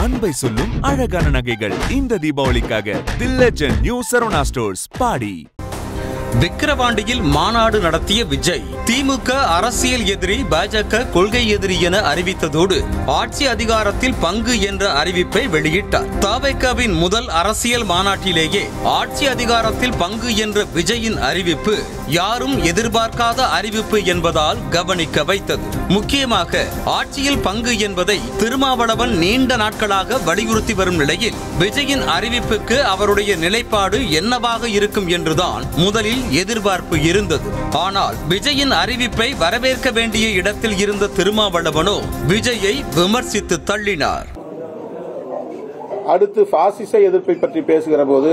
அன்பை சொல்லும் அழகான நகைகள் இந்த தீபாவளிக்காக the legend new Saravana stores பாடி விக்கிரவாண்டியில் மாநாடு நடத்திய விஜய் திமுக அரசியல் எதிரி பாஜக கொள்கை எதிரி என அறிவித்ததோடு ஆட்சி அதிகாரத்தில் பங்கு என்ற அறிவிப்பை வெளியிட்டார் தவைக்கவின் முதல் அரசியல் மாநாட்டிலேயே ஆட்சி அதிகாரத்தில் பங்கு என்ற விஜயின் அறிவிப்பு யாரும் எதிர்பார்க்காத அறிவிப்பு என்பதால் கவனிக்க வைத்தது முக்கியமாக ஆட்சியில் பங்கு என்பதை திருமாவளவன் நீண்ட நாட்களாக வலியுறுத்தி வரும் நிலையில் விஜயின் அறிவிப்புக்கு அவருடைய நிலைப்பாடு என்னவாக இருக்கும் என்றுதான் முதலில் எதிர்பார்ப்பு இருந்தது ஆனால் விஜயின் அறிவிப்பை வரவேற்க வேண்டிய இடத்தில் இருந்த திருமாவளவனோ விஜயை விமர்சித்து தள்ளினார் அடுத்து பாசிச எதிர்ப்பை பற்றி பேசுகிற போது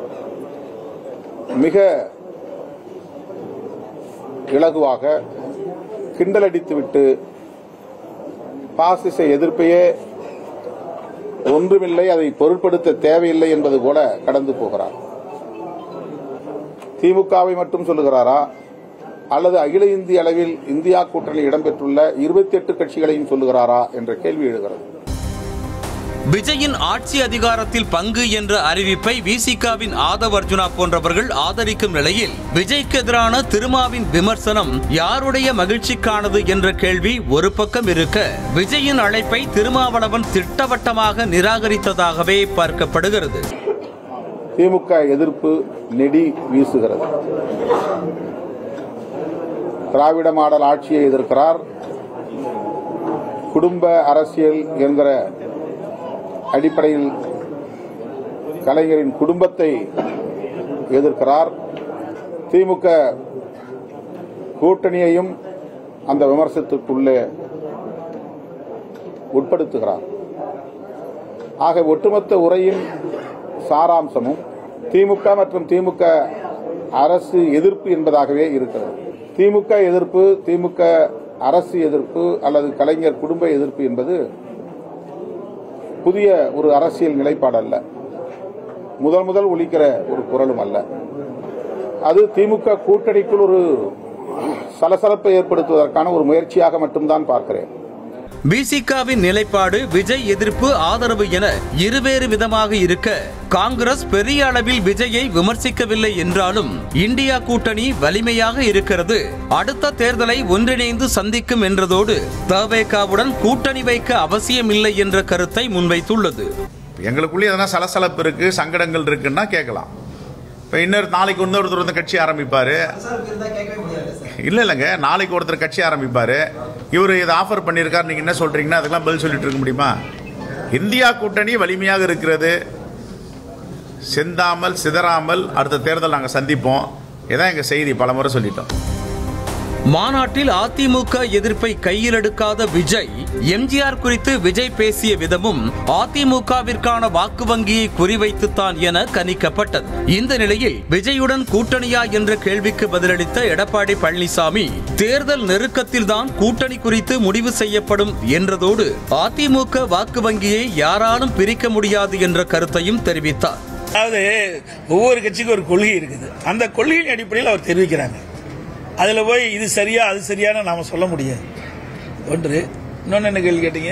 மிக இலகுவாக கிண்டலடித்துவிட்டு பாசிச எதிர்ப்பையே ஒன்றுமில்லை அதை பொருட்படுத்த தேவையில்லை என்பது போல கடந்து போகிறார் திமுகவை மட்டும் சொல்லுகிறாரா அல்லது அகில இந்திய அளவில் இந்தியா கூட்டணியில் இடம்பெற்றுள்ள இருபத்தி எட்டு கட்சிகளையும் சொல்லுகிறாரா என்ற கேள்வி எழுகிறது விஜயின் ஆட்சி அதிகாரத்தில் பங்கு என்ற அறிவிப்பை விசிகாவின் ஆதவ் அர்ஜுனா போன்றவர்கள் ஆதரிக்கும் நிலையில் விஜய்க்கு எதிரான திருமாவின் விமர்சனம் யாருடைய மகிழ்ச்சிக்கானது என்ற கேள்வி ஒரு பக்கம் இருக்க விஜயின் அழைப்பை திருமாவளவன் திட்டவட்டமாக நிராகரித்ததாகவே பார்க்கப்படுகிறது திமுக எதிர்ப்பு நெடி வீசுகிறது திராவிட மாடல் ஆட்சியை எதிர்க்கிறார் குடும்ப அரசியல் என்கிற அடிப்படையில் கலைஞரின் குடும்பத்தை எதிர்க்கிறார் திமுக கூட்டணியையும் அந்த விமர்சனத்திற்குள்ளே உட்படுத்துகிறார் ஆக ஒட்டுமொத்த உரையின் சாராம்சமும் திமுக மற்றும் திமுக அரசு எதிர்ப்பு என்பதாகவே இருக்கிறது திமுக எதிர்ப்பு திமுக அரசு எதிர்ப்பு அல்லது கலைஞர் குடும்ப எதிர்ப்பு என்பது புதிய ஒரு அரசியல் நிலைப்பாடு அல்ல முதல் முதல் ஒலிக்கிற ஒரு குரலும் அல்ல அது திமுக கூட்டணிக்குள் ஒரு சலசலப்பை ஏற்படுத்துவதற்கான ஒரு முயற்சியாக மட்டும்தான் பார்க்கிறேன் விசிகாவின் நிலைப்பாடு விஜய் எதிர்ப்பு ஆதரவு என இருவேறு விதமாக இருக்க காங்கிரஸ் பெரிய அளவில் விஜயை விமர்சிக்கவில்லை என்றாலும் இந்தியா கூட்டணி வலிமையாக இருக்கிறது அடுத்த தேர்தலை ஒன்றிணைந்து சந்திக்கும் என்றதோடு தவேகாவுடன் கூட்டணி வைக்க அவசியமில்லை என்ற கருத்தை முன்வைத்துள்ளது எங்களுக்குள்ளே எதனா சலசலப்பு இருக்கு சங்கடங்கள் இருக்குன்னா கேட்கலாம் இப்போ இன்னொரு நாளைக்கு இன்னொருத்தர் வந்து கட்சி ஆரம்பிப்பாரு இல்லை இல்லைங்க நாளைக்கு ஒருத்தர் கட்சி ஆரம்பிப்பாரு இவர் இதை ஆஃபர் பண்ணியிருக்காரு நீங்கள் என்ன சொல்றீங்கன்னா அதுக்கெல்லாம் பதில் சொல்லிட்டு இருக்க முடியுமா இந்தியா கூட்டணி வலிமையாக இருக்கிறது சிந்தாமல் சிதறாமல் அடுத்த தேர்தல் நாங்கள் சந்திப்போம் இதான் எங்கள் செய்தி பல முறை சொல்லிட்டோம் மாநாட்டில் அதிமுக எதிர்ப்பை கையில் எடுக்காத விஜய் எம்ஜிஆர் குறித்து விஜய் பேசிய விதமும் அதிமுகவிற்கான வாக்கு வங்கியை குறிவைத்துத்தான் என கணிக்கப்பட்டது இந்த நிலையில் விஜயுடன் கூட்டணியா என்ற கேள்விக்கு பதிலளித்த எடப்பாடி பழனிசாமி தேர்தல் நெருக்கத்தில்தான் கூட்டணி குறித்து முடிவு செய்யப்படும் என்றதோடு அதிமுக வாக்கு வங்கியை யாராலும் பிரிக்க முடியாது என்ற கருத்தையும் தெரிவித்தார் அதாவது ஒவ்வொரு கட்சிக்கும் ஒரு கொள்கை இருக்குது அந்த கொள்கையின் அடிப்படையில் அவர் தெரிவிக்கிறாங்க அதில் போய் இது சரியா அது சரியான நாம சொல்ல முடியாது ஒன்று இன்னொன்று என்ன கேள்வி கேட்டீங்க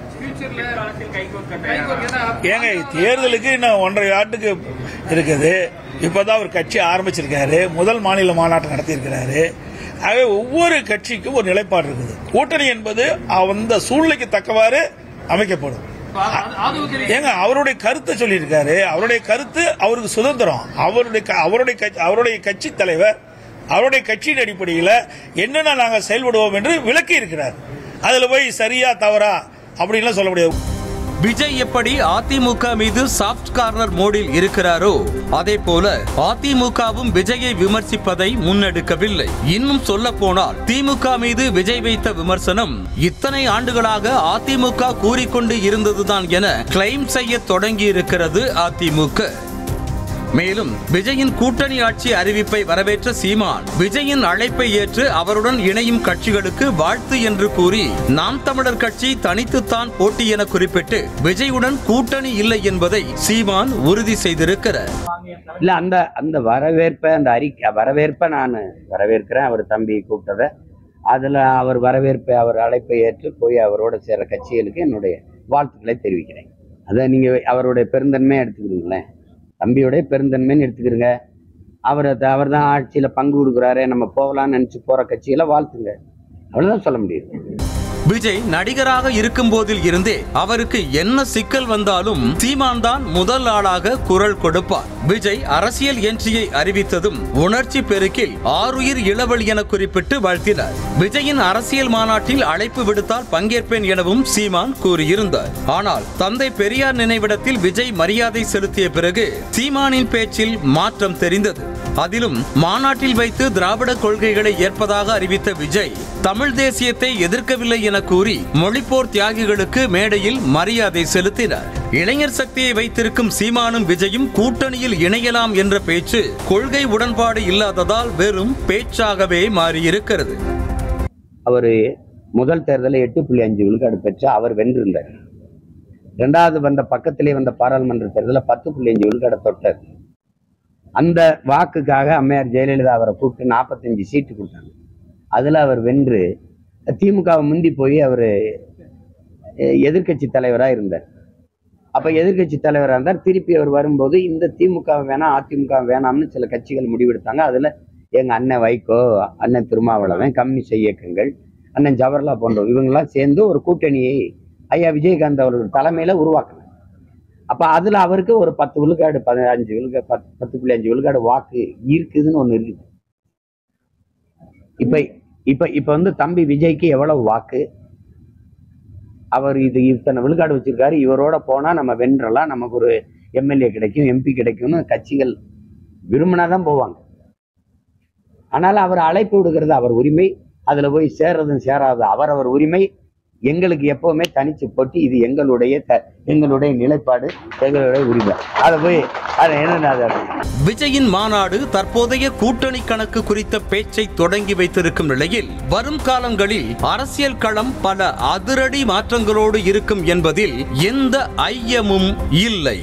ஏங்க தேர்தலுக்கு இன்னும் ஒன்றரை ஆண்டுக்கு இருக்குது இப்பதான் ஒரு கட்சி ஆரம்பிச்சிருக்காரு முதல் மாநில மாநாட்டம் நடத்தியிருக்கிறாரு ஆகவே ஒவ்வொரு கட்சிக்கும் ஒரு நிலைப்பாடு இருக்குது கூட்டணி என்பது அந்த சூழ்நிலைக்கு தக்கவாறு அமைக்கப்படும் ஏங்க அவருடைய கருத்தை சொல்லியிருக்காரு அவருடைய கருத்து அவருக்கு சுதந்திரம் அவருடைய க- அவருடைய கட்சி- அவருடைய கட்சி தலைவர் அவருடைய கட்சியின் அடிப்படையில் என்னென்ன நாங்கள் செயல்படுவோம் என்று விளக்கி இருக்கிறார் அதுல போய் சரியா தவறா அப்படின்லாம் சொல்ல முடியாது விஜய் எப்படி அதிமுக மீது சாஃப்ட் கார்னர் மோடில் இருக்கிறாரோ அதே போல அதிமுகவும் விஜயை விமர்சிப்பதை முன்னெடுக்கவில்லை இன்னும் சொல்ல போனால் திமுக மீது விஜய் வைத்த விமர்சனம் இத்தனை ஆண்டுகளாக அதிமுக கூறிக்கொண்டு இருந்ததுதான் என கிளைம் செய்ய தொடங்கி இருக்கிறது அதிமுக மேலும் விஜயின் கூட்டணி ஆட்சி அறிவிப்பை வரவேற்ற சீமான் விஜயின் அழைப்பை ஏற்று அவருடன் இணையும் கட்சிகளுக்கு வாழ்த்து என்று கூறி நாம் தமிழர் கட்சி தனித்துத்தான் போட்டி என குறிப்பிட்டு விஜயுடன் கூட்டணி இல்லை என்பதை சீமான் உறுதி செய்திருக்கிறார் இல்ல அந்த அந்த வரவேற்பை அந்த அறிக்கை வரவேற்பை நான் வரவேற்கிறேன் அவர் தம்பி கூப்பிட்டதை அதுல அவர் வரவேற்பை அவர் அழைப்பை ஏற்று போய் அவரோட சேர கட்சிகளுக்கு என்னுடைய வாழ்த்துக்களை தெரிவிக்கிறேன் அதை நீங்கள் அவருடைய பெருந்தன்மையை எடுத்துக்கிறீங்களேன் தம்பியோடைய பெருந்தன்மைன்னு எடுத்துக்கிறீங்க அவர் அவர் தான் ஆட்சியில் பங்கு கொடுக்குறாரு நம்ம போகலாம்னு நினச்சி போகிற கட்சிகளை வாழ்த்துங்க அவ்வளோதான் சொல்ல முடியும் விஜய் நடிகராக இருக்கும் போதில் இருந்தே அவருக்கு என்ன சிக்கல் வந்தாலும் சீமான் தான் முதல் ஆளாக குரல் கொடுப்பார் விஜய் அரசியல் என்ட்ரியை அறிவித்ததும் உணர்ச்சி பெருக்கில் ஆருயிர் இளவல் என குறிப்பிட்டு வாழ்த்தினார் விஜயின் அரசியல் மாநாட்டில் அழைப்பு விடுத்தால் பங்கேற்பேன் எனவும் சீமான் கூறியிருந்தார் ஆனால் தந்தை பெரியார் நினைவிடத்தில் விஜய் மரியாதை செலுத்திய பிறகு சீமானின் பேச்சில் மாற்றம் தெரிந்தது அதிலும் மாநாட்டில் வைத்து திராவிட கொள்கைகளை ஏற்பதாக அறிவித்த விஜய் தமிழ் தேசியத்தை எதிர்க்கவில்லை என கூறி மொழிப்போர் தியாகிகளுக்கு மேடையில் மரியாதை செலுத்தினார் இளைஞர் சக்தியை வைத்திருக்கும் சீமானும் விஜயும் கூட்டணியில் இணையலாம் என்ற பேச்சு கொள்கை உடன்பாடு இல்லாததால் வெறும் பேச்சாகவே மாறியிருக்கிறது அவர் முதல் தேர்தலில் எட்டு புள்ளி அஞ்சு விழுக்காடு பெற்று அவர் வென்றிருந்தார் ரெண்டாவது வந்த பக்கத்திலே வந்த பாராளுமன்ற தேர்தலில் பத்து புள்ளி அஞ்சு விழுக்காடை தொட்டார் அந்த வாக்குக்காக அம்மையார் ஜெயலலிதா அவரை கூப்பிட்டு நாற்பத்தஞ்சு சீட்டு கொடுத்தாங்க அதில் அவர் வென்று திமுகவை முந்தி போய் அவர் எதிர்க்கட்சி தலைவராக இருந்தார் அப்போ எதிர்க்கட்சி தலைவராக இருந்தார் திருப்பி அவர் வரும்போது இந்த திமுக வேணாம் அதிமுக வேணாம்னு சில கட்சிகள் முடிவெடுத்தாங்க அதில் எங்கள் அண்ணன் வைகோ அண்ணன் திருமாவளவன் கம்யூனிஸ்ட் இயக்கங்கள் அண்ணன் ஜவஹர்லால் போன்றவர் இவங்கெல்லாம் சேர்ந்து ஒரு கூட்டணியை ஐயா விஜயகாந்த் அவர்கள் தலைமையில் உருவாக்கினாங்க அப்போ அதில் அவருக்கு ஒரு பத்து விழுக்காடு பதினஞ்சு விழுக்காடு பத்து பத்து புள்ளி அஞ்சு விழுக்காடு வாக்கு இருக்குதுன்னு ஒன்று இருக்குது இப்போ இப்போ இப்போ வந்து தம்பி விஜய்க்கு எவ்வளவு வாக்கு அவர் இது இத்தனை விழுக்காடு வச்சிருக்காரு இவரோட போனால் நம்ம வென்றலாம் நமக்கு ஒரு எம்எல்ஏ கிடைக்கும் எம்பி கிடைக்கும்னு கட்சிகள் விரும்பினா தான் போவாங்க ஆனால் அவர் அழைப்பு விடுகிறது அவர் உரிமை அதில் போய் சேர்றதும் சேராது அவர் அவர் உரிமை எங்களுக்கு எப்பவுமே தனிச்சு போட்டு இது எங்களுடைய த எங்களுடைய நிலைப்பாடு எங்களுடைய உரிமை அதை போய் அதை என்ன அதை விஜயின் மாநாடு தற்போதைய கூட்டணி கணக்கு குறித்த பேச்சை தொடங்கி வைத்திருக்கும் நிலையில் வரும் காலங்களில் அரசியல் களம் பல அதிரடி மாற்றங்களோடு இருக்கும் என்பதில் எந்த ஐயமும் இல்லை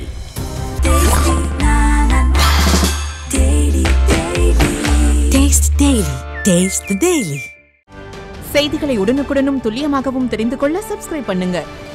Taste Daily. Taste the Daily. செய்திகளை உடனுக்குடனும் துல்லியமாகவும் தெரிந்து கொள்ள சப்ஸ்கிரைப் பண்ணுங்க